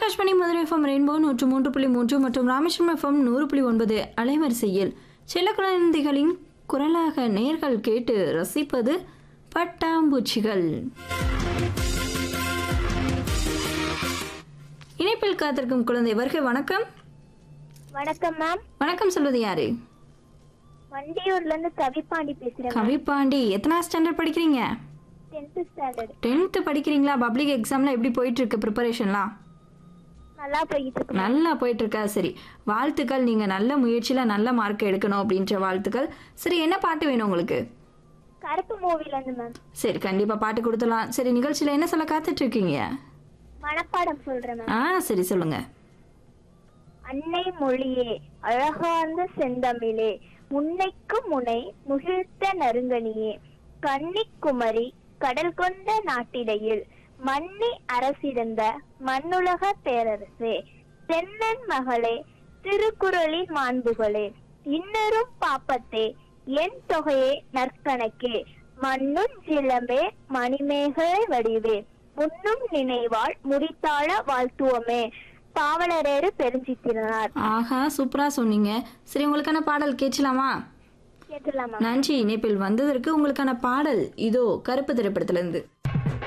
Akashvani Madurai FM rainbow நூற்று மூன்று புள்ளி மூன்று மற்றும் ராமேஸ்வரம் எஃப்எம் நூறு புள்ளி ஒன்பது அலைவரிசையில் சில குழந்தைகளின் குரலாக நேர்கள் கேட்டு ரசிப்பது பட்டாம்பூச்சிகள் இணைப்பில் காத்திருக்கும் குழந்தை வருகை வணக்கம் வணக்கம் மேம் வணக்கம் சொல்வது யாரு வண்டியூர்ல இருந்து கவிப்பாண்டி பேசுறேன் கவிப்பாண்டி எத்தனாவது ஸ்டாண்டர்ட் படிக்கிறீங்க டென்த் ஸ்டாண்டர்ட் டென்த்து படிக்கிறீங்களா பப்ளிக் எக்ஸாம்லாம் எப்படி போயிட்டு இருக்கு ப்ரிப்பரேஷன்லாம் நல்லா போயிட்டு இருக்கு நல்லா போயிட்டு இருக்கா சரி வாழ்த்துக்கள் நீங்க நல்ல முயற்சியில நல்ல மார்க் எடுக்கணும் அப்படின்ற வாழ்த்துக்கள் சரி என்ன பாட்டு வேணும் உங்களுக்கு கருப்பு மூவில இருந்து மேம் சரி கண்டிப்பா பாட்டு கொடுத்துலாம் சரி நிகழ்ச்சியில என்ன சொல்ல காத்துட்டு இருக்கீங்க மனப்பாடம் சொல்றேன் மேம் ஆ சரி சொல்லுங்க அன்னை மொழியே அழகார்ந்த செந்தமிழே முன்னைக்கு முனை முகிழ்த்த நறுங்கனியே கன்னிக்குமரி கடல் கொண்ட நாட்டிடையில் மன்னி அரசிருந்த மண்ணுலக பேரரசே தென்னன் மகளே திருக்குறளின் மாண்புகளே இன்னரும் பாப்பத்தே என் தொகையே நற்கணக்கே மண்ணும் சிலம்பே மணிமேகலை வடிவே முன்னும் நினைவாள் முடித்தாள வாழ்த்துவமே பாவலரேறு பெருஞ்சித்திரனார் ஆஹா சூப்பரா சொன்னீங்க சரி உங்களுக்கான பாடல் கேட்கலாமா கேட்டுலாமா நன்றி இணைப்பில் வந்ததற்கு உங்களுக்கான பாடல் இதோ கருப்பு திரைப்படத்திலிருந்து